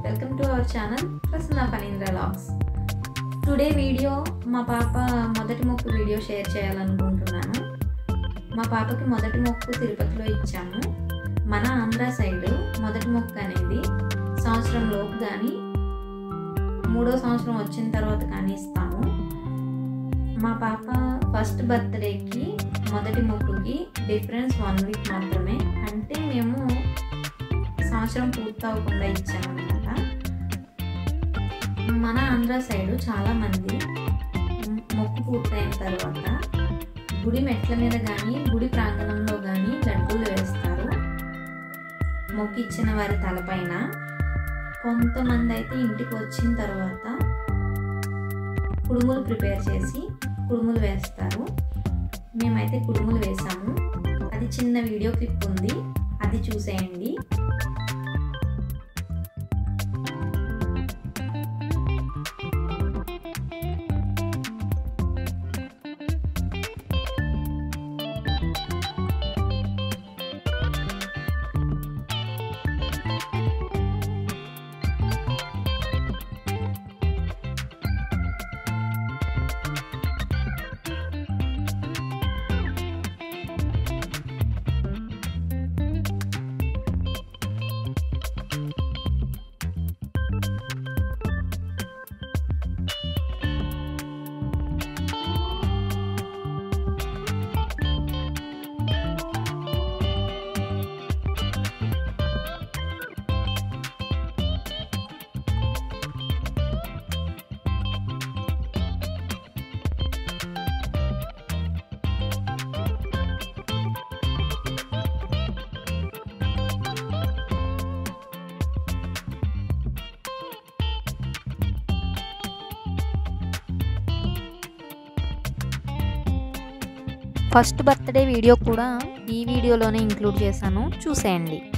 welcome to our channel Prasanna Phanindra logs today video మా పాప మొదటి మొక్కు వీడియో షేర్ చేయాలనుకుంటున్నాను మా పాపకి మొదటి మొక్కు తిరుపతిలో ఇచ్చాము మన ఆంధ్ర సైడ్ మొదటి మొక్కు అనేది సంవత్సరం లోపు కానీ మూడో సంవత్సరం వచ్చిన తర్వాత కానీ ఇస్తాము మా పాప ఫస్ట్ బర్త్డేకి మొదటి మొక్కుకి డిఫరెన్స్ వన్ వీక్ మాత్రమే అంటే మేము సంవత్సరం పూర్తవకుండా ఇచ్చామన్నమాట మన ఆంధ్ర సైడు చాలామంది మొక్కు పూర్తయిన తర్వాత గుడి మెట్ల మీద కానీ గుడి ప్రాంగణంలో కానీ లడ్డూలు వేస్తారు మొక్కు ఇచ్చిన వారి తలపైన కొంతమంది అయితే ఇంటికి వచ్చిన తర్వాత కుడుములు ప్రిపేర్ చేసి కుడుములు వేస్తారు మేమైతే కుడుములు వేసాము అది చిన్న వీడియో క్లిప్ ఉంది అది చూసేయండి ఫస్ట్ బర్త్డే వీడియో కూడా ఈ వీడియోలోనే ఇంక్లూడ్ చేశాను చూసేయండి